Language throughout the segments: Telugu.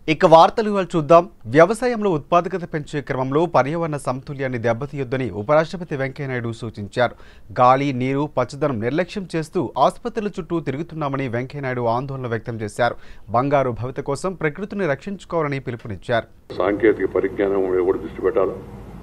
ఇక వార్తలు ఇవాళ చూద్దాం వ్యవసాయంలో ఉత్పాదకత పెంచే క్రమంలో పర్యావరణ సమతుల్యాన్ని దెబ్బతీయొద్దని ఉపరాష్ట్రపతి వెంకయ్యనాయుడు సూచించారు గాలి నీరు పచ్చదనం నిర్లక్ష్యం చేస్తూ ఆసుపత్రుల చుట్టూ తిరుగుతున్నామని వెంకయ్యనాయుడు ఆందోళన వ్యక్తం చేశారు బంగారు భవిత కోసం ప్రకృతిని రక్షించుకోవాలని పిలుపునిచ్చారు సాంకేతిక పరిజ్ఞానం మీద కూడా దృష్టి పెట్టాలి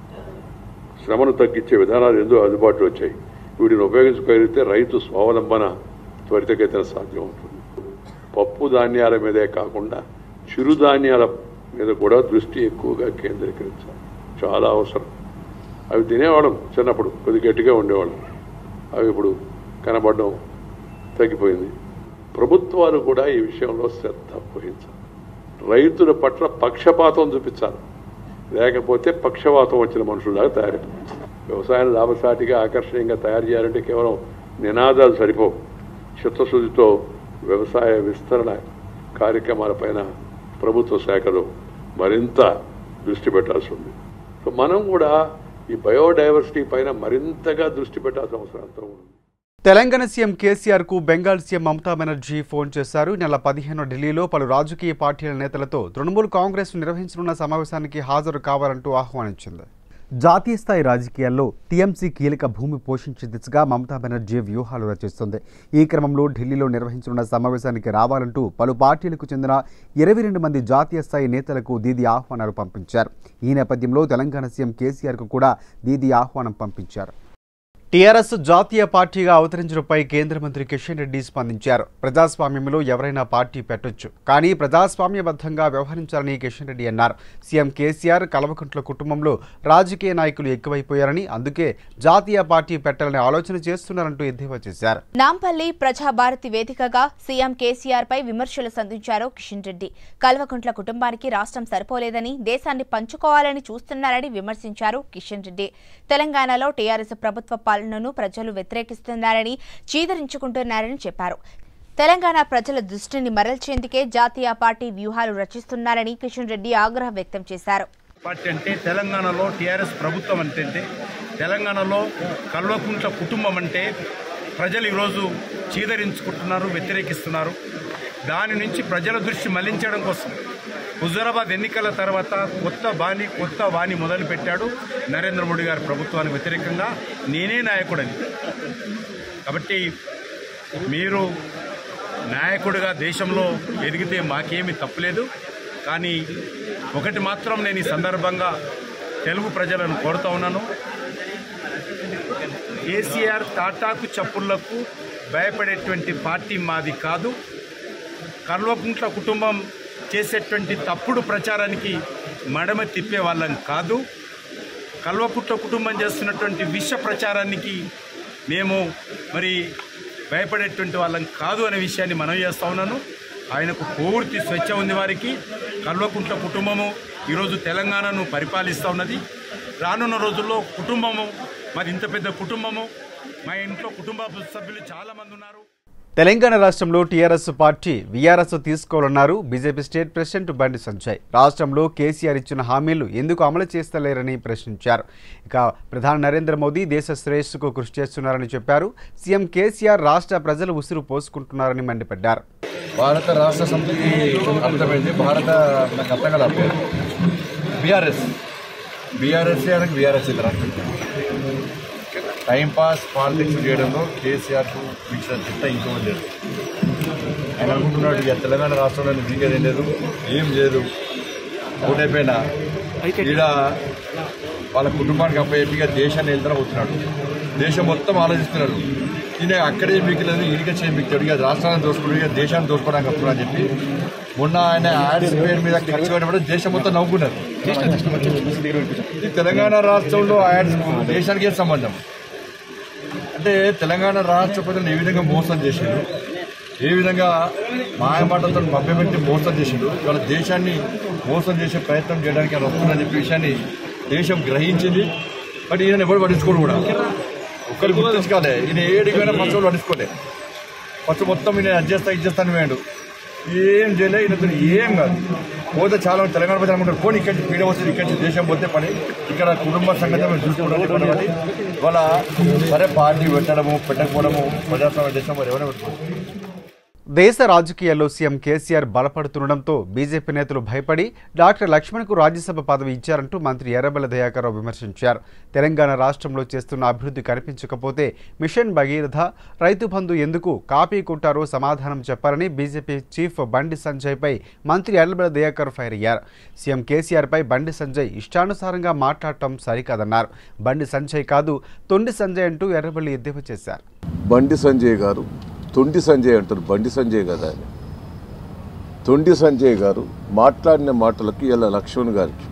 శ్రమను తగ్గించే విధానాలు ఎందుకు అందుబాటులో వచ్చాయి వీటిని ఉపయోగించుకోగలిగితే రైతు స్వావలంబన త్వరితగతిన సాధ్యం అవుతుంది పప్పు ధాన్యాల మీదే కాకుండా చిరుధాన్యాల మీద కూడా దృష్టి ఎక్కువగా కేంద్రీకరించాలి చాలా అవసరం అవి తినేవాళ్ళం చిన్నప్పుడు కొద్ది గట్టిగా ఉండేవాళ్ళం అవి ఇప్పుడు కనబడడం తగ్గిపోయింది ప్రభుత్వాలు కూడా ఈ విషయంలో శ్రద్ధ వహించాలి రైతుల పట్ల పక్షపాతం చూపించాలి లేకపోతే పక్షపాతం వచ్చిన మనుషులాగా తయారైపోతుంది వ్యవసాయం లాభసాటిగా ఆకర్షణీయంగా తయారు చేయాలంటే కేవలం నినాదాలు సరిపోవు చిత్తశుద్ధితో వ్యవసాయ విస్తరణ కార్యక్రమాలపైన ప్రభుత్వ శాఖలు మరింత దృష్టి పెట్టాల్సి ఉంది సో మనం కూడా ఈ బయోడైవర్సిటీ పైన మరింతగా దృష్టి పెట్టాల్సిన అవసరం ఎంతో ఉంది తెలంగాణ సీఎం కేసీఆర్ కు బెంగాల్ సీఎం మమతా బెనర్జీ ఫోన్ చేశారు ఈ నెల పదిహేను ఢిల్లీలో పలు రాజకీయ పార్టీల నేతలతో తృణమూల్ కాంగ్రెస్ నిర్వహించనున్న సమావేశానికి హాజరు కావాలంటూ ఆహ్వానించింది జాతీయ స్థాయి రాజకీయాల్లో టీఎంసీ కీలక భూమి పోషించే దిశగా మమతా బెనర్జీ వ్యూహాలు రచిస్తుంది ఈ క్రమంలో ఢిల్లీలో నిర్వహించనున్న సమావేశానికి రావాలంటూ పలు పార్టీలకు చెందిన ఇరవై రెండు మంది జాతీయ స్థాయి నేతలకు దీది ఆహ్వానాలు పంపించారు ఈ నేపథ్యంలో తెలంగాణ సీఎం కేసీఆర్కు కూడా దీది ఆహ్వానం పంపించారు టీఆర్ఎస్ జాతీయ పార్టీగా అవతరించడంపై కేంద్ర మంత్రి కిషన్ రెడ్డి స్పందించారు ప్రజాస్వామ్యంలో ఎవరైనా పార్టీ పెట్టొచ్చు కానీ ప్రజాస్వామ్యబద్ధంగా వ్యవహరించాలని కిషన్ రెడ్డి అన్నారు సీఎం కేసీఆర్ కల్వకుంట్ల కుటుంబంలో రాజకీయ నాయకులు ఎక్కువైపోయారని అందుకే జాతీయ పార్టీ పెట్టాలని ఆలోచన చేస్తున్నారంటూ ఎద్దేవా చేశారు నాంపల్లి ప్రజాభారతి వేదికగా సీఎం కేసీఆర్ పై విమర్శలు సంధించారు కిషన్ రెడ్డి కల్వకుంట్ల కుటుంబానికి రాష్ట్రం సరిపోలేదని దేశాన్ని పంచుకోవాలని చూస్తున్నారని విమర్శించారు కిషన్ రెడ్డి తెలంగాణలో టీఆర్ఎస్ ప్రభుత్వ పాలనను ప్రజలు వ్యతిరేకిస్తున్నారని చీదరించుకుంటున్నారని చెప్పారు తెలంగాణ ప్రజల దృష్టిని మరల్చేందుకే జాతీయ పార్టీ వ్యూహాలు రచిస్తున్నారని కిషన్ రెడ్డి ఆగ్రహం వ్యక్తం చేశారు పార్టీ అంటే తెలంగాణలో టీఆర్ఎస్ ప్రభుత్వం అంటే తెలంగాణలో కల్వకుంట్ల కుటుంబం అంటే ప్రజలు ఈరోజు చీదరించుకుంటున్నారు వ్యతిరేకిస్తున్నారు దాని నుంచి ప్రజల దృష్టి మళ్లించడం కోసం హుజరాబాద్ ఎన్నికల తర్వాత కొత్త బాణి కొత్త వాణి మొదలుపెట్టాడు నరేంద్ర మోడీ గారి ప్రభుత్వానికి వ్యతిరేకంగా నేనే నాయకుడని కాబట్టి మీరు నాయకుడిగా దేశంలో ఎదిగితే మాకేమీ తప్పులేదు కానీ ఒకటి మాత్రం నేను ఈ సందర్భంగా తెలుగు ప్రజలను కోరుతా ఉన్నాను కేసీఆర్ తాటాకు చప్పుళ్లకు భయపడేటువంటి పార్టీ మాది కాదు కల్వకుంట్ల కుటుంబం చేసేటువంటి తప్పుడు ప్రచారానికి మడమ తిప్పే వాళ్ళం కాదు కల్వకుంట్ల కుటుంబం చేస్తున్నటువంటి విష ప్రచారానికి మేము మరి భయపడేటువంటి వాళ్ళం కాదు అనే విషయాన్ని మనం చేస్తా ఉన్నాను ఆయనకు పూర్తి స్వేచ్ఛ ఉంది వారికి కల్వకుంట్ల కుటుంబము ఈరోజు తెలంగాణను పరిపాలిస్తూ ఉన్నది రానున్న రోజుల్లో కుటుంబము మరి ఇంత పెద్ద కుటుంబము మా ఇంట్లో కుటుంబ సభ్యులు చాలామంది ఉన్నారు తెలంగాణ రాష్ట్రంలో టీఆర్ఎస్ పార్టీ వీఆర్ఎస్ తీసుకోవాలన్నారు BJP state president Bandi Sanjay రాష్ట్రంలో కేసీఆర్ ఇచ్చిన హామీలు ఎందుకు అమలు చేస్తలేరని ప్రశ్నించారు ఇక ప్రధాని నరేంద్ర మోదీ దేశ శ్రేయస్సుకు కృషి చేస్తున్నారని చెప్పారు సీఎం కేసీఆర్ రాష్ట్ర ప్రజలు ఉసురు పోసుకుంటున్నారని మండిపడ్డారు భారత రాష్ట్ర సమితికి అర్థమైంది భారత నాకు అర్థం కదా పేరు బీఆర్ఎస్ బీఆర్ఎస్ అనగా బీఆర్ఎస్ ఇద్దరు టైం పాస్ పాలిటిక్స్ చేయడంలో కేసీఆర్కు మించిన చిత్త ఇంకో లేదు ఆయన అనుకుంటున్నాడు ఇక తెలంగాణ రాష్ట్రంలో దిగేది ఏం లేదు ఏం లేదు ఓటైపోయినా ఈడ వాళ్ళ కుటుంబానికి అప్పయ్యేపిగా దేశాన్ని వెళ్తారా పోతున్నాడు దేశం మొత్తం ఆలోచిస్తున్నాడు ఈయన అక్కడే మిగిలేదు ఇడిగా చేయం మిగితాడు ఇక రాష్ట్రాన్ని దోసుకున్నాడు ఇక దేశాన్ని దోసుకోవడానికి వస్తున్నాడు అని చెప్పి మొన్న ఆయన యాడ్స్ పేరు మీద ఖర్చు పెట్టినప్పుడు దేశం మొత్తం నవ్వుకున్నారు ఈ తెలంగాణ రాష్ట్రంలో యాడ్స్ దేశానికి ఏం సంబంధం అంటే తెలంగాణ రాష్ట్ర ప్రజలను ఏ విధంగా మోసం చేసిండు ఏ విధంగా మాయమాటలతో మభ్యపెట్టి మోసం చేసిండు ఇవాళ దేశాన్ని మోసం చేసే ప్రయత్నం చేయడానికి ఆయన వస్తుందని చెప్పే విషయాన్ని దేశం గ్రహించింది బట్ ఈయన ఎవరు పట్టించుకోడు కూడా ఒక్కరు గుర్తించుకోలే ఈయన ఏడికైనా ఫస్ట్ వాళ్ళు పట్టించుకోలే ఫస్ట్ మొత్తం ఈయన అది చేస్తా ఇది చేస్తాను వేయండు ఏం చేయలే ఈయనతో ఏం కాదు పోతే చాలా మంది తెలంగాణ ప్రజలు అనుకుంటారు పోనీ ఇక్కడి నుంచి పీడ వస్తుంది ఇక్కడి నుంచి దేశం పోతే పని ఇక్కడ కుటుంబ సంగతి మేము చూసుకుంటాం పని ఇవాళ సరే పార్టీ పెట్టడము పెట్టకపోవడము ప్రజాస్వామ్య దేశం మరి ఎవరైనా పెట్టుకోవచ్చు దేశ రాజకీయాల్లో సీఎం కేసీఆర్ బలపడుతుండటంతో బీజేపీ నేతలు భయపడి డాక్టర్ లక్ష్మణ్కు రాజ్యసభ పదవి ఇచ్చారంటూ మంత్రి ఎర్రబెల్ల దయాకర్రావు విమర్శించారు తెలంగాణ రాష్ట్రంలో చేస్తున్న అభివృద్ధి కనిపించకపోతే మిషన్ భగీరథ రైతు బంధు ఎందుకు కాపీ కొట్టారో సమాధానం చెప్పాలని బీజేపీ చీఫ్ బండి సంజయ్పై మంత్రి ఎర్రబెల్ల దయాకర్ ఫైర్ అయ్యారు సీఎం కేసీఆర్పై బండి సంజయ్ ఇష్టానుసారంగా మాట్లాడటం సరికాదన్నారు బండి సంజయ్ కాదు తొండి సంజయ్ అంటూ ఎర్రబెల్లి ఎద్దేవా చేశారు బండి సంజయ్ గారు తొండి సంజయ్ అంటారు బండి సంజయ్ కదా ఆయన తొండి సంజయ్ గారు మాట్లాడిన మాటలకు ఇలా లక్ష్మణ్ గారికి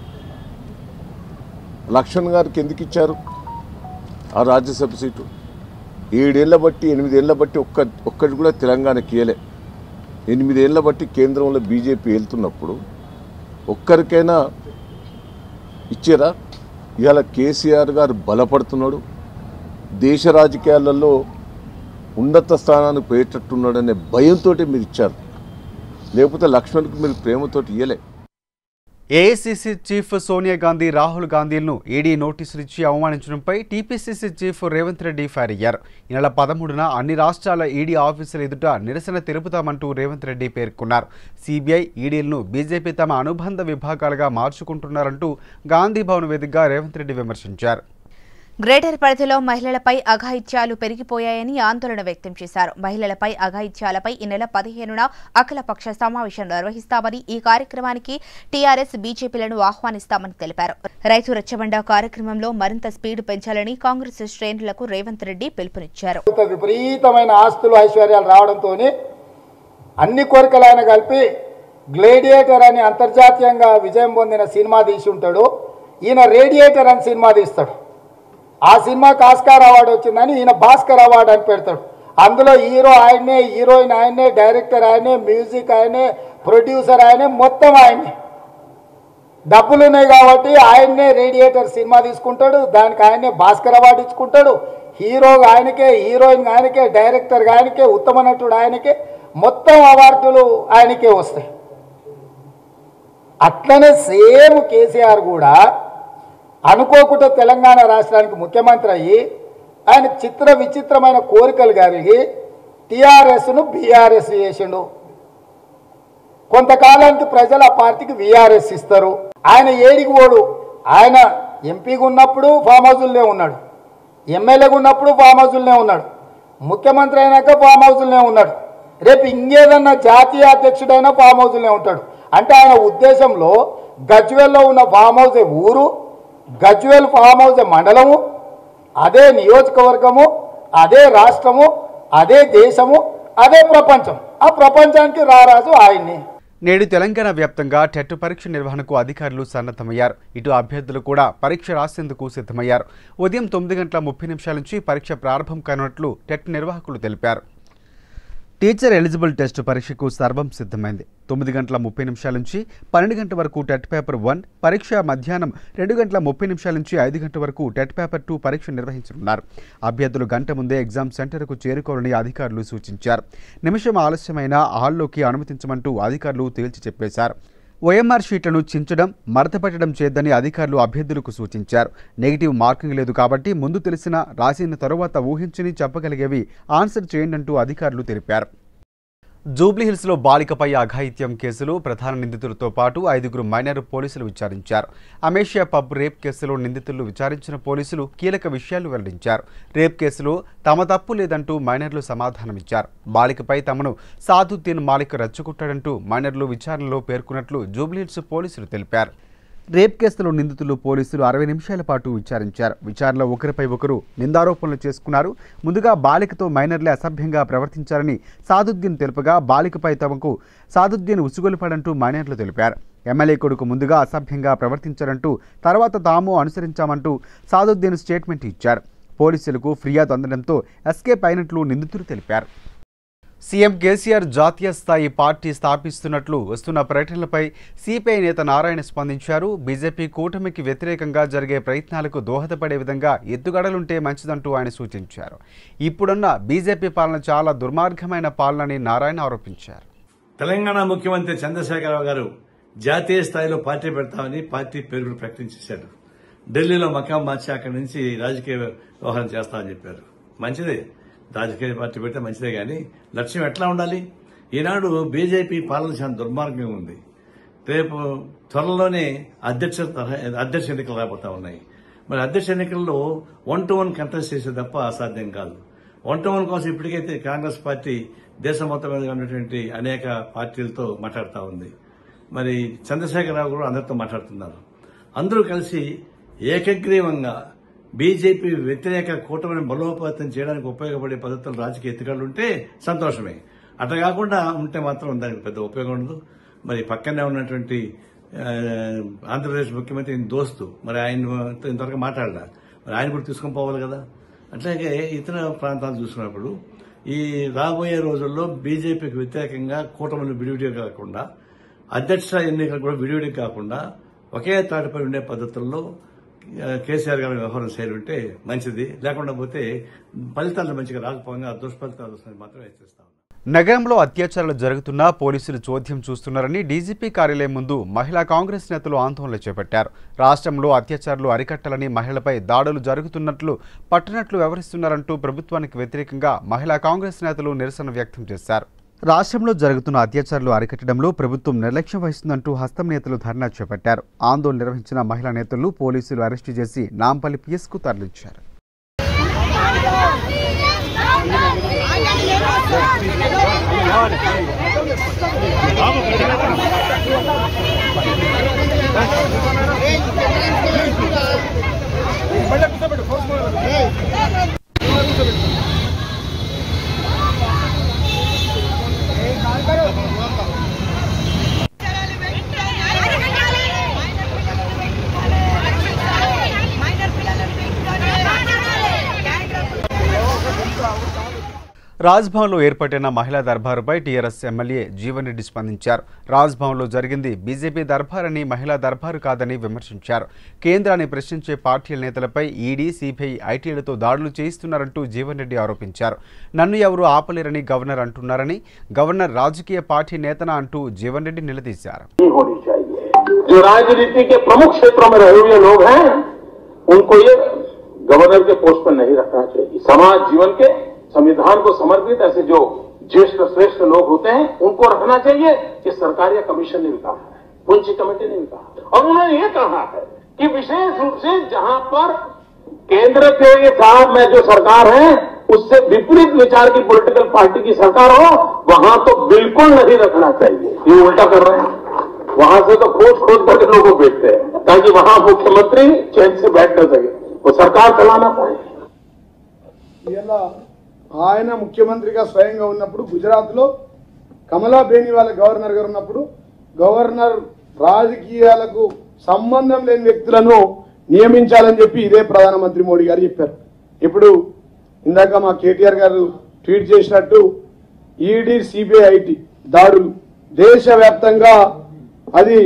లక్ష్మణ్ గారికి ఎందుకు ఇచ్చారు ఆ రాజ్యసభ సీటు ఏడేళ్ల బట్టి ఎనిమిదేళ్ల బట్టి ఒక్క ఒక్కటి కూడా తెలంగాణకి ఇయ్యలే ఎనిమిదేళ్ల బట్టి కేంద్రంలో బీజేపీ వెళ్తున్నప్పుడు ఒక్కరికైనా ఇచ్చారా ఇవాళ కేసీఆర్ గారు బలపడుతున్నాడు దేశ రాజకీయాలలో ఉన్నత స్థానానికి పోయేటట్టున్నాడనే భయంతో మీరు ఇచ్చారు లేకపోతే లక్ష్మణ్కి మీరు ప్రేమతోటి ఇయ్యలే ఏఐసిసి చీఫ్ సోనియా గాంధీ రాహుల్ గాంధీలను ఈడీ నోటీసులు ఇచ్చి అవమానించడంపై TPCC chief Revanth Reddy fire అయ్యారు ఈ నెల పదమూడున అన్ని రాష్ట్రాల ఈడీ ఆఫీసుల ఎదుట నిరసన తెలుపుతామంటూ రేవంత్ రెడ్డి పేర్కొన్నారు సిబిఐ ఈడీలను బీజేపీ తమ అనుబంధ విభాగాలుగా మార్చుకుంటున్నారంటూ గాంధీ భవన్ వేదికగా రేవంత్ రెడ్డి విమర్శించారు గ్రేటర్ పరిధిలో మహిళలపై అఘాయిత్యాలు పెరిగిపోయాయని ఆందోళన వ్యక్తం చేశారు మహిళలపై అఘాయిత్యాలపై ఈ నెల పదిహేనున అఖిలపక్ష సమావేశం నిర్వహిస్తామని ఈ కార్యక్రమానికి టీఆర్ఎస్ బీజేపీలను ఆహ్వానిస్తామని తెలిపారు రైతు రచ్చబండ కార్యక్రమంలో మరింత స్పీడ్ పెంచాలని కాంగ్రెస్ శ్రేణులకు రేవంత్ రెడ్డి పిలుపునిచ్చారు ఇంత విపరీతమైన ఆస్తులు ఐశ్వర్యాలు రావడంతో అన్ని కోరికలు ఆయన కలిపి గ్లేడియేటర్ అని అంతర్జాతీయంగా విజయం పొందిన సినిమా తీసి ఉంటాడు ఈయన రేడియేటర్ అని సినిమా తీస్తాడు ఆ సినిమాకి ఆస్కార్ అవార్డు వచ్చిందని ఈయన భాస్కర్ అవార్డు అని పెడతాడు అందులో హీరో ఆయన్నే హీరోయిన్ ఆయనే డైరెక్టర్ ఆయనే మ్యూజిక్ ఆయనే ప్రొడ్యూసర్ ఆయనే మొత్తం ఆయనే డబ్బులు ఉన్నాయి కాబట్టి ఆయన్నే రేడియేటర్ సినిమా తీసుకుంటాడు దానికి ఆయనే భాస్కర్ అవార్డు ఇచ్చుకుంటాడు హీరో ఆయనకే హీరోయిన్ ఆయనకే డైరెక్టర్ ఆయనకే ఉత్తమ నటుడు ఆయనకే మొత్తం అవార్డులు ఆయనకే వస్తాయి అట్లనే సేమ్ కేసీఆర్ కూడా అనుకోకుండా తెలంగాణ రాష్ట్రానికి ముఖ్యమంత్రి అయ్యి ఆయన చిత్ర విచిత్రమైన కోరికలు కలిగి టీఆర్ఎస్ను బీఆర్ఎస్ చేసిండు కొంతకాలానికి ప్రజలు ఆ పార్టీకి వీఆర్ఎస్ ఇస్తారు ఆయన ఏడికి పోడు ఆయన ఎంపీగా ఉన్నప్పుడు ఫామ్ హౌజుల్నే ఉన్నాడు ఎమ్మెల్యేగా ఉన్నప్పుడు ఫామ్ హౌజుల్నే ఉన్నాడు ముఖ్యమంత్రి అయినాక ఫామ్ హౌజుల్నే ఉన్నాడు రేపు ఇంకేదన్నా జాతీయ అధ్యక్షుడైనా ఫామ్ హౌజుల్నే ఉంటాడు అంటే ఆయన ఉద్దేశంలో గజ్వేల్లో ఉన్న ఫామ్ హౌస్ ఊరు గజ్వేల్ ఫామ్ హౌస్ మండలము అదే నియోజకవర్గము అదే రాష్ట్రము అదే దేశము అదే ప్రపంచం ఆ ప్రపంచానికి రారాజు ఆయన్ని నేడు తెలంగాణ వ్యాప్తంగా టెట్ పరీక్ష నిర్వహణకు అధికారులు సన్నద్ధమయ్యారు ఇటు అభ్యర్థులు కూడా పరీక్ష రాసేందుకు సిద్ధమయ్యారు ఉదయం తొమ్మిది గంటల ముప్పై నిమిషాల నుంచి పరీక్ష ప్రారంభం కానున్నట్లు టెట్ నిర్వాహకులు తెలిపారు టీచర్ ఎలిజిబుల్ టెస్ట్ పరీక్షకు సర్వం సిద్ధమైంది తొమ్మిది గంటల ముప్పై నిమిషాల నుంచి పన్నెండు గంటల వరకు టెట్ పేపర్ వన్ పరీక్ష మధ్యాహ్నం రెండు గంటల ముప్పై నిమిషాల నుంచి ఐదు గంటల వరకు టెట్ పేపర్ టూ పరీక్ష నిర్వహించనున్నారు అభ్యర్థులు గంట ముందే ఎగ్జామ్ సెంటర్కు చేరుకోవాలని అధికారులు సూచించారు నిమిషం ఆలస్యమైన హాల్లోకి అనుమతించమంటూ అధికారులు తేల్చి చెప్పేశారు ఓఎంఆర్ షీట్లను చించడం మడతపెట్టడం చేద్దని అధికారులు అభ్యర్థులకు సూచించారు నెగిటివ్ మార్కింగ్ లేదు కాబట్టి ముందు తెలిసిన రాసిన తరువాత ఊహించని చెప్పగలిగేవి ఆన్సర్ చేయండి అంటూ అధికారులు తెలిపారు జూబ్లీహిల్స్లో బాలికపై అఘాయిత్యం కేసులో ప్రధాన నిందితులతో పాటు ఐదుగురు మైనర్ పోలీసులు విచారించారు అమేషియా పబ్ రేప్ కేసులో నిందితులు విచారించిన పోలీసులు కీలక విషయాలు వెల్లడించారు రేప్ కేసులో తమ తప్పు లేదంటూ మైనర్లు సమాధానమిచ్చారు బాలికపై తమను సాదుద్దీన్ మాలిక్ రచ్చుకుట్టాడంటూ మైనర్లు విచారణలో పేర్కొన్నట్లు జూబ్లీహిల్స్ పోలీసులు తెలిపారు రేప్ కేసులో నిందితులు పోలీసులు అరవై నిమిషాల పాటు విచారించారు విచారణలో ఒకరిపై ఒకరు నిందారోపణలు చేసుకున్నారు ముందుగా బాలికతో మైనర్లే అసభ్యంగా ప్రవర్తించారని సాదుద్దీన్ తెలుపగా బాలికపై తమకు సాదుద్దీన్ ఉసుగొలిపాడంటూ మైనర్లు తెలిపారు ఎమ్మెల్యే కొడుకు ముందుగా అసభ్యంగా ప్రవర్తించారంటూ తర్వాత తాము అనుసరించామంటూ సాదుద్దీన్ స్టేట్మెంట్ ఇచ్చారు పోలీసులకు ఫిర్యాదు అందడంతో ఎస్కేప్ అయినట్లు నిందితులు తెలిపారు సీఎం కేసీఆర్ జాతీయ స్థాయి పార్టీ స్థాపిస్తున్నట్లు వస్తున్న ప్రకటనలపై సిపిఐ నేత నారాయణ స్పందించారు బీజేపీ కూటమికి వ్యతిరేకంగా జరిగే ప్రయత్నాలకు దోహదపడే విధంగా ఎత్తుగడలుంటే మంచిదంటూ ఆయన సూచించారు ఇప్పుడున్న బీజేపీ పాలన చాలా దుర్మార్గమైన పాలనని నారాయణ ఆరోపించారు తెలంగాణ ముఖ్యమంత్రి చంద్రశేఖరరావు గారు జాతీయ స్థాయిలో పార్టీ పెడతామని పార్టీ పేరు ప్రకటించేశాడు ఢిల్లీలో మకాం మార్చి అక్కడి నుంచి రాజకీయ వ్యవహారం చేస్తామని చెప్పారు మంచిదే రాజకీయ పార్టీ పెడితే మంచిదే కానీ లక్ష్యం ఎట్లా ఉండాలి ఈనాడు బీజేపీ పాలన చాలా దుర్మార్గంగా ఉంది రేపు త్వరలోనే అధ్యక్ష తరహా- అధ్యక్ష ఎన్నికలు రాబోతా ఉన్నాయి మరి అధ్యక్ష ఎన్నికల్లో వన్ టు వన్ కంటెస్ట్ చేసే తప్ప అసాధ్యం కాదు వన్ టు వన్ కోసం ఇప్పటికైతే కాంగ్రెస్ పార్టీ దేశం మొత్తం మీద ఉన్నటువంటి అనేక పార్టీలతో మాట్లాడుతూ ఉంది మరి చంద్రశేఖరరావు కూడా అందరితో మాట్లాడుతున్నారు అందరూ కలిసి ఏకగ్రీవంగా బీజేపీ వ్యతిరేక కూటమిని బలోపేతం చేయడానికి ఉపయోగపడే పద్ధతులు రాజకీయ ఎత్తుగడలు ఉంటే సంతోషమే అట్లా కాకుండా ఉంటే మాత్రం దానికి పెద్ద ఉపయోగం ఉండదు మరి పక్కనే ఉన్నటువంటి ఆ, ఆంధ్రప్రదేశ్ ముఖ్యమంత్రి ఈయన దోస్తు మరి ఆయన ఇంతవరకు మాట్లాడదా మరి ఆయన కూడా తీసుకొని పోవాలి కదా అట్లాగే ఇతర ప్రాంతాలు చూసినప్పుడు ఈ రాబోయే రోజుల్లో బీజేపీకి వ్యతిరేకంగా కూటమిని విడివిడిగా కాకుండా అధ్యక్ష ఎన్నికలు కూడా విడివిడి కాకుండా ఒకే తాటిపై ఉండే పద్ధతుల్లో ఆ, కేసీఆర్ గారి వ్యవహారం శైలి ఉంటే మంచిది లేకుండా పోతే ఫలితాలు మంచిగా రాకపోగా దుష్ఫలితాలు వస్తాయని మాత్రం హెచ్చరిస్తా ఉన్నాను. నగరంలో అత్యాచారాలు జరుగుతున్నా పోలీసులు చోద్యం చూస్తున్నారని డీజీపీ కార్యాలయం ముందు మహిళా కాంగ్రెస్ నేతలు ఆందోళన చేపట్టారు రాష్ట్రంలో అత్యాచారాలు అరికట్టాలని మహిళలపై దాడులు జరుగుతున్నట్లు పట్టనట్లు వ్యవహరిస్తున్నారంటూ ప్రభుత్వానికి వ్యతిరేకంగా మహిళా కాంగ్రెస్ నేతలు నిరసన వ్యక్తం చేశారు రాష్ట్రంలో జరుగుతున్న అత్యాచారాలు అరికట్టడంలో ప్రభుత్వం నిర్లక్ష్యం వహిస్తుందంటూ హస్తం నేతలు ధర్నా చేపట్టారు ఆందోళన నిర్వహించిన మహిళా నేతలు పోలీసులు అరెస్టు చేసి నాంపల్లి పిఎస్కు తరలించారు రాజ్భవన్లో ఏర్పాటైన మహిళా దర్బారుపై టీఆర్ఎస్ ఎమ్మెల్యే జీవన్ రెడ్డి స్పందించారు రాజ్భవన్లో జరిగింది బీజేపీ దర్బార్ అని మహిళా దర్బారు కాదని విమర్శించారు కేంద్రాన్ని ప్రశ్నించే పార్టీల నేతలపై ఈడీ సిబిఐ ఐటీలతో దాడులు చేయిస్తున్నారంటూ జీవన్ రెడ్డి ఆరోపించారు నన్ను ఎవరు ఆపలేరని గవర్నర్ అంటున్నారని గవర్నర్ రాజకీయ పార్టీ నేతన అంటూ జీవన్ రెడ్డి నిలదీశారు नहीं होनी चाहिए जो राजनीति के प्रमुख क्षेत्रों में रहे हुए लोग हैं उनको ये गवर्नर के पोस्ट पर नहीं रखना चाहिए समाज जीवन के संविधान को समर्पित ऐसे जो ज्येष्ठ श्रेष्ठ लोग होते हैं उनको रखना चाहिए कि सरकार या कमीशन ने भी कहा है पूंजी कमेटी ने भी कहा है। और उन्होंने ये कहा है कि विशेष रूप से जहां पर केंद्र के साथ में जो सरकार है उससे विपरीत विचार की पॉलिटिकल पार्टी की सरकार हो वहां तो बिल्कुल नहीं रखना चाहिए ये उल्टा कर रहे हैं वहां से तो खोज खोज करके लोगों को भेजते हैं ताकि वहां मुख्यमंत्री चैन से बैठ न सके वो सरकार चलाना पाए ఇలా ఆయన ముఖ్యమంత్రిగా స్వయంగా ఉన్నప్పుడు గుజరాత్లో కమలా బేని వాళ్ళ గవర్నర్ గారు ఉన్నప్పుడు గవర్నర్ రాజకీయాలకు సంబంధం లేని వ్యక్తులను నియమించాలని చెప్పి ఇదే ప్రధానమంత్రి మోడీ గారు చెప్పారు ఇప్పుడు ఇందాక మా కేటీఆర్ గారు ట్వీట్ చేసినట్టు ఈడీ సిబిఐ ఐటీ దాడులు దేశవ్యాప్తంగా అది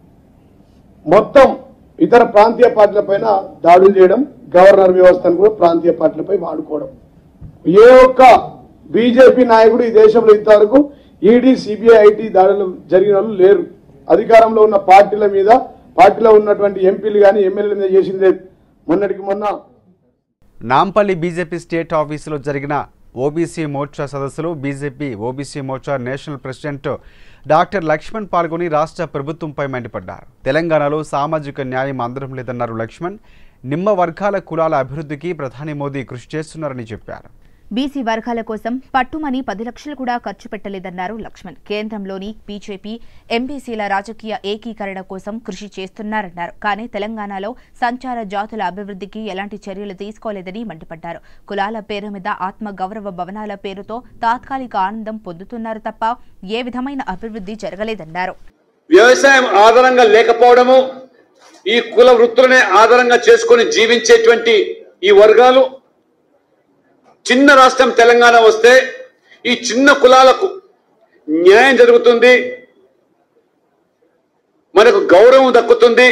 మొత్తం ఇతర ప్రాంతీయ పార్టీలపైన దాడులు చేయడం గవర్నర్ వ్యవస్థను కూడా ప్రాంతీయ పార్టీలపై వాడుకోవడం ఏ ఒక్క బీజేపీ నాయకుడు ఈ దేశంలో ఇంతవరకు ఈడీ సిబిఐ ఐటీ దాడులు జరిగిన వాళ్ళు లేరు అధికారంలో ఉన్న పార్టీల మీద పార్టీలో ఉన్నటువంటి ఎంపీలు కానీ ఎమ్మెల్యేల మీద చేసింది లేదు. మొన్నటికి మొన్న నాంపల్లి బీజేపీ స్టేట్ ఆఫీసులో జరిగిన ఓబీసీ మోర్చా సదస్సులో BJP OBC Morcha national president doctor Laxman పాల్గొని రాష్ట్ర ప్రభుత్వంపై మండిపడ్డారు తెలంగాణలో సామాజిక న్యాయం అందడం లేదన్నారు లక్ష్మణ్ నిమ్మ వర్గాల కులాల అభివృద్ధికి ప్రధాని మోదీ కృషి చేస్తున్నారని చెప్పారు బీసీ వర్గాల కోసం పట్టుమని పది లక్షలు కూడా ఖర్చు పెట్టలేదన్నారు లక్ష్మణ్ కేంద్రంలోని బీజేపీ ఎంబీసీల రాజకీయ ఏకీకరణ కోసం కృషి చేస్తున్నారన్నారు కానీ తెలంగాణలో సంచార జాతుల అభివృద్ధికి ఎలాంటి చర్యలు తీసుకోలేదని మండిపడ్డారు కులాల పేరు మీద ఆత్మ గౌరవ భవనాల పేరుతో తాత్కాలిక ఆనందం పొందుతున్నారు తప్ప ఏ విధమైన అభివృద్ధి జరగలేదన్నారు వ్యవసాయం ఆధారంగా లేకపోవడము ఈ కుల వృత్తులనే ఆధారంగా చేసుకొని జీవించేటువంటి ఈ వర్గాలు చిన్న రాష్ట్రం తెలంగాణ వస్తే ఈ చిన్న కులాలకు న్యాయం జరుగుతుంది మనకు గౌరవం దక్కుతుంది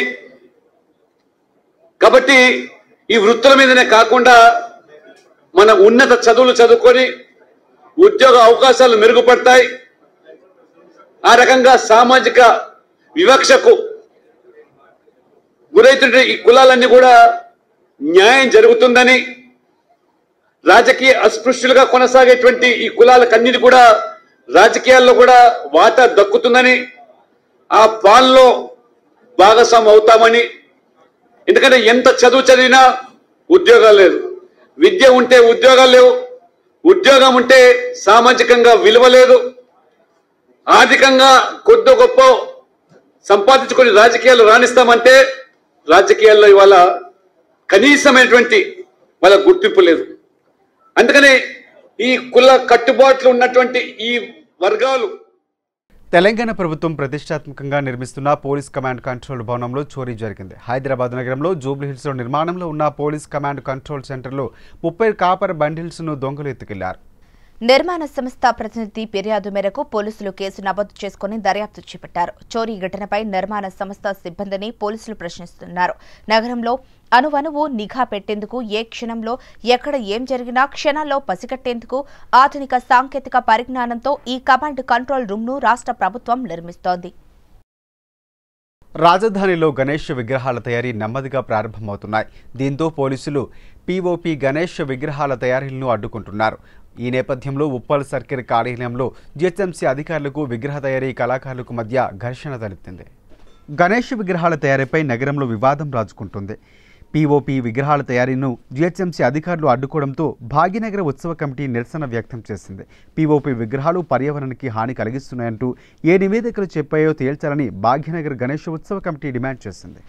కాబట్టి ఈ వృత్తుల మీదనే కాకుండా మన ఉన్నత చదువులు చదువుకొని ఉద్యోగ అవకాశాలు మెరుగుపడతాయి ఆ రకంగా సామాజిక వివక్షకు గురైతున్న ఈ కులాలన్నీ కూడా న్యాయం జరుగుతుందని రాజకీయ అస్పృశ్యులుగా కొనసాగేటువంటి ఈ కులాలకన్నిటి కూడా రాజకీయాల్లో కూడా వాటా దక్కుతుందని ఆ పాల్లో భాగస్వామి అవుతామని ఎందుకంటే ఎంత చదువు చదివినా ఉద్యోగాలు లేదు విద్య ఉంటే ఉద్యోగాలు లేవు ఉద్యోగం ఉంటే సామాజికంగా విలువ లేదు ఆర్థికంగా కొద్ది గొప్ప సంపాదించుకొని రాజకీయాలు రాణిస్తామంటే రాజకీయాల్లో ఇవాళ కనీసమైనటువంటి వాళ్ళ గుర్తింపు లేదు అందుకనే ఈ కుల కట్టుబాట్లు ఉన్నటువంటి ఈ వర్గాలు తెలంగాణ ప్రభుత్వం ప్రతిష్టాత్మకంగా నిర్మిస్తున్న పోలీస్ కమాండ్ కంట్రోల్ భవనంలో చోరీ జరిగింది హైదరాబాద్ నగరంలో జూబ్లీహిల్స్లో నిర్మాణంలో ఉన్న పోలీస్ కమాండ్ కంట్రోల్ సెంటర్లో ముప్పై కాపర్ బండిల్స్ను దొంగలు ఎత్తుకెళ్లారు నిర్మాణ సంస్థ ప్రతినిధి ఫిర్యాదు మేరకు పోలీసులు కేసు నమోదు చేసుకుని దర్యాప్తు చేపట్టారు చోరీ ఘటనపై నిర్మాణ సంస్థ సిబ్బందిని పోలీసులు ప్రశ్నిస్తున్నారు నగరంలో అణువణువు నిఘా పెట్టేందుకు ఏ క్షణంలో ఎక్కడ ఏం జరిగినా క్షణాల్లో పసిగట్టేందుకు ఆధునిక సాంకేతిక పరిజ్ఞానంతో ఈ కమాండ్ కంట్రోల్ రూమ్ను రాష్ట్ర ప్రభుత్వం నిర్మిస్తోంది రాజధానిలో గణేష్ విగ్రహాల తయారీ నెమ్మదిగా ప్రారంభమవుతున్నాయి దీంతో పోలీసులు పీఓపీ గణేష్ విగ్రహాల తయారీలను అడ్డుకుంటున్నారు ఈ నేపథ్యంలో ఉప్పల్ సర్కిల్ కార్యాలయంలో జిహెచ్ఎంసీ అధికారులకు విగ్రహ తయారీ కళాకారులకు మధ్య ఘర్షణ తలెత్తింది గణేష్ విగ్రహాల తయారీపై నగరంలో వివాదం రాజుకుంటుంది పీఓపీ విగ్రహాల తయారీను జిహెచ్ఎంసీ అధికారులు అడ్డుకోవడంతో భాగ్యనగర ఉత్సవ కమిటీ నిరసన వ్యక్తం చేసింది పీఓపీ విగ్రహాలు పర్యావరణానికి హాని కలిగిస్తున్నాయంటూ ఏ నివేదికలు చెప్పాయో తేల్చాలని భాగ్యనగర్ గణేష్ ఉత్సవ కమిటీ డిమాండ్ చేసింది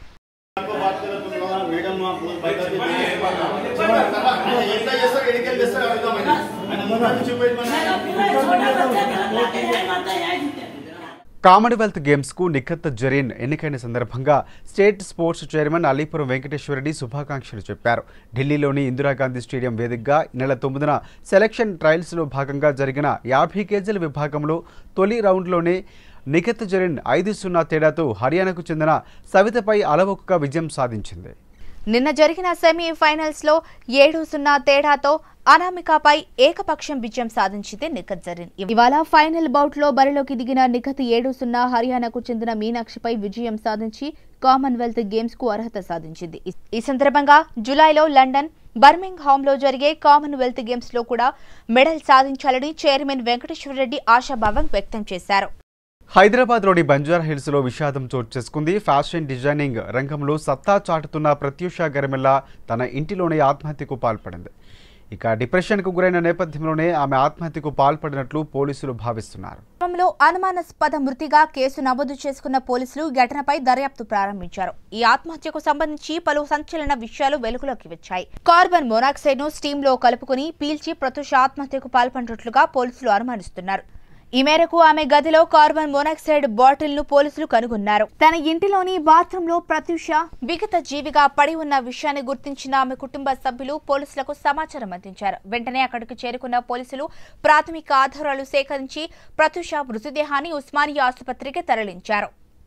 కామన్వెల్త్ గేమ్స్కు నిఖత్ జరీన్ ఎన్నికైన సందర్భంగా state sports chairman Alipuram Venkateswara Reddy శుభాకాంక్షలు చెప్పారు ఢిల్లీలోని ఇందిరాగాంధీ స్టేడియం వేదికగా ఈ నెల తొమ్మిదిన సెలక్షన్ ట్రయల్స్లో భాగంగా జరిగిన యాభై కేజీల విభాగంలో తొలి రౌండ్లోనే నిఖత్ జరీన్ ఐదు సున్నా తేడాతో హర్యానాకు చెందిన సవితపై అలవొక్క విజయం సాధించింది నిన్న జరిగిన సెమీ ఫైనల్స్ లో ఏడు సున్నా తేడాతో అనామికపై ఏకపక్షం విజయం సాధించింది నిఖత్ జరీన్ ఇవాళ ఫైనల్ బౌట్ లో బరిలోకి దిగిన నిఖత్ ఏడు సున్నా హర్యానాకు చెందిన మీనాక్షిపై విజయం సాధించి కామన్వెల్త్ గేమ్స్ కు అర్హత సాధించింది ఈ- ఈ సందర్భంగా జులైలో లండన్ బర్మింగ్ హామ్ లో జరిగే కామన్వెల్త్ గేమ్స్ లో కూడా మెడల్ సాధించాలని చైర్మన్ వెంకటేశ్వరరెడ్డి ఆశాభావం వ్యక్తం చేశారు హైదరాబాద్లోని బంజారా హిల్స్లో విషాదం చోటు చేసుకుంది ఫ్యాషన్ డిజైనింగ్ రంగంలో సత్తా చాటుతున్న ప్రత్యూష గరిమెల్లా తన ఇంటిలోనే ఆత్మహత్యకు పాల్పడింది ఇక డిప్రెషన్కు గురైన నేపథ్యంలోనే ఆమె ఆత్మహత్యకు పాల్పడినట్లు పోలీసులు భావిస్తున్నారు క్రమంలో అనుమానాస్పద మృతిగా కేసు నమోదు చేసుకున్న పోలీసులు ఘటనపై దర్యాప్తు ప్రారంభించారు ఈ ఆత్మహత్యకు సంబంధించి పలు సంచలన విషయాలు వెలుగులోకి వచ్చాయి కార్బన్ మోనాక్సైడ్ ను స్టీమ్ లో కలుపుకుని పీల్చి ప్రత్యూష ఆత్మహత్యకు పాల్పడినట్లుగా పోలీసులు అనుమానిస్తున్నారు ఈ మేరకు ఆమె గదిలో కార్బన్ మోనాక్సైడ్ బాటిల్ ను పోలీసులు కనుగొన్నారు తన ఇంటిలోని బాత్రూమ్ లో ప్రత్యూష విగత జీవిగా పడి ఉన్న విషయాన్ని గుర్తించిన ఆమె కుటుంబ సభ్యులు పోలీసులకు సమాచారం అందించారు వెంటనే అక్కడికి చేరుకున్న పోలీసులు ప్రాథమిక ఆధారాలు సేకరించి ప్రత్యూష మృతదేహాన్ని ఉస్మానియా ఆసుపత్రికి తరలించారు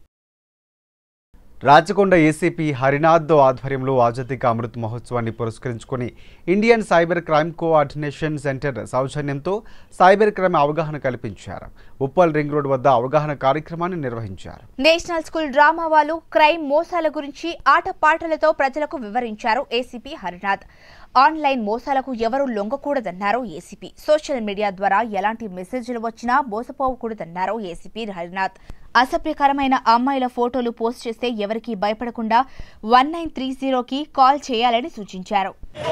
రాచకొండ ఏసీపీ హరినాథ్ ఆధ్వర్యంలో ఆజాదీ కా అమృత్ మహోత్సవాన్ని పురస్కరించుకొని Indian cyber crime coordination centre సౌజన్యంతో సైబర్ క్రైమ్ అవగాహన కల్పించారు ఉప్పల్ రింగ్ రోడ్ వద్ద అవగాహన కార్యక్రమాన్ని నిర్వహించారు నేషనల్ స్కూల్ డ్రామా వాళ్ళు క్రైమ్ మోసాల గురించి ఆటపాటలతో ప్రజలకు వివరించారు ఏసీపీ హరినాథ్ ఆన్లైన్ మోసాలకు ఎవరూ లొంగకూడదన్నారు ఏసీపీ సోషల్ మీడియా ద్వారా ఎలాంటి మెసేజ్లు వచ్చినా మోసపోకూడదన్నారు ఏసీపీ హరినాథ్ అసభ్యకరమైన అమ్మాయిల ఫోటోలు పోస్ట్ చేస్తే ఎవరికీ భయపడకుండా వన్ నైన్ త్రీ జీరోకి కాల్ చేయాలని సూచించారు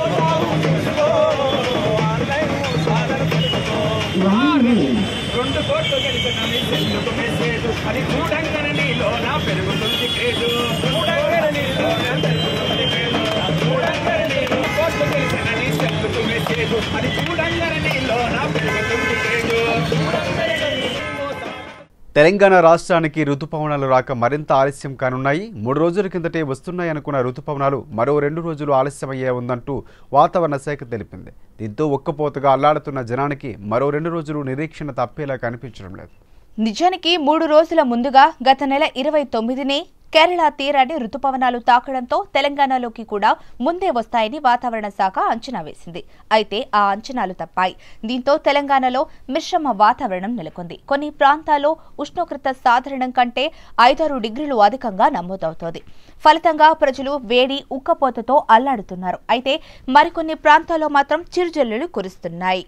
రెండు కోట్లు గెలిచిన మెసేజ్లకు మెసేజ్ అది చూడంగానే నీలో నా పెరుగుతుంది క్రేజు చూడంగానే నీలో నా పెరుగుతుంది క్రేజు చూడంగానే నీలో కోట్లు గెలిచిన మెసేజ్లకు మెసేజ్ అది చూడంగానే నీలో నా పెరుగుతుంది క్రేజు చూడంగానే నీలో తెలంగాణ రాష్ట్రానికి రుతుపవనాలు రాక మరింత ఆలస్యం కానున్నాయి మూడు రోజుల కిందటే వస్తున్నాయి అనుకున్న రుతుపవనాలు మరో రెండు రోజులు ఆలస్యమయ్యే ఉందంటూ వాతావరణ శాఖ తెలిపింది దీంతో ఒక్కపోతగా అల్లాడుతున్న జనానికి మరో రెండు రోజులు నిరీక్షణ తప్పేలా కనిపించడం లేదు నిజానికి మూడు రోజుల ముందుగా గత నెల ఇరవై తొమ్మిదినే కేరళ తీరాన్ని రుతుపవనాలు తాకడంతో తెలంగాణలోకి కూడా ముందే వస్తాయని వాతావరణ శాఖ అంచనా వేసింది అయితే ఆ అంచనాలు తప్పాయి దీంతో తెలంగాణలో మిశ్రమ వాతావరణం నెలకొంది కొన్ని ప్రాంతాల్లో ఉష్ణోగ్రత సాధారణం కంటే ఐదారు డిగ్రీలు అధికంగా నమోదవుతోంది ఫలితంగా ప్రజలు వేడి ఉక్కపోతతో అల్లాడుతున్నారు అయితే మరికొన్ని ప్రాంతాల్లో మాత్రం చిరుజల్లులు కురుస్తున్నాయి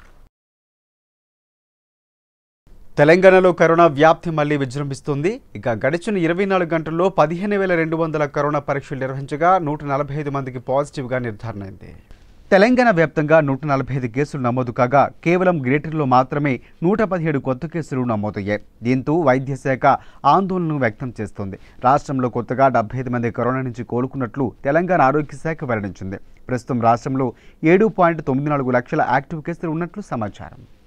తెలంగాణలో కరోనా వ్యాప్తి మళ్లీ విజృంభిస్తుంది ఇక గడిచిన ఇరవై నాలుగు గంటల్లో పదిహేను వేల రెండు వందల కరోనా పరీక్షలు నిర్వహించగా నూట నలభై ఐదు మందికి పాజిటివ్గా నిర్ధారణ అయింది తెలంగాణ వ్యాప్తంగా నూట నలభై ఐదు కేసులు నమోదు కాగా కేవలం గ్రేటర్లో మాత్రమే నూట పదిహేడు కొత్త కేసులు నమోదయ్యాయి దీంతో వైద్య శాఖ ఆందోళనను వ్యక్తం చేస్తోంది రాష్ట్రంలో కొత్తగా డెబ్బై ఐదు మంది కరోనా నుంచి కోలుకున్నట్లు తెలంగాణ ఆరోగ్య శాఖ వెల్లడించింది ప్రస్తుతం రాష్ట్రంలో ఏడు పాయింట్ తొమ్మిది నాలుగు లక్షల యాక్టివ్ కేసులు ఉన్నట్లు సమాచారం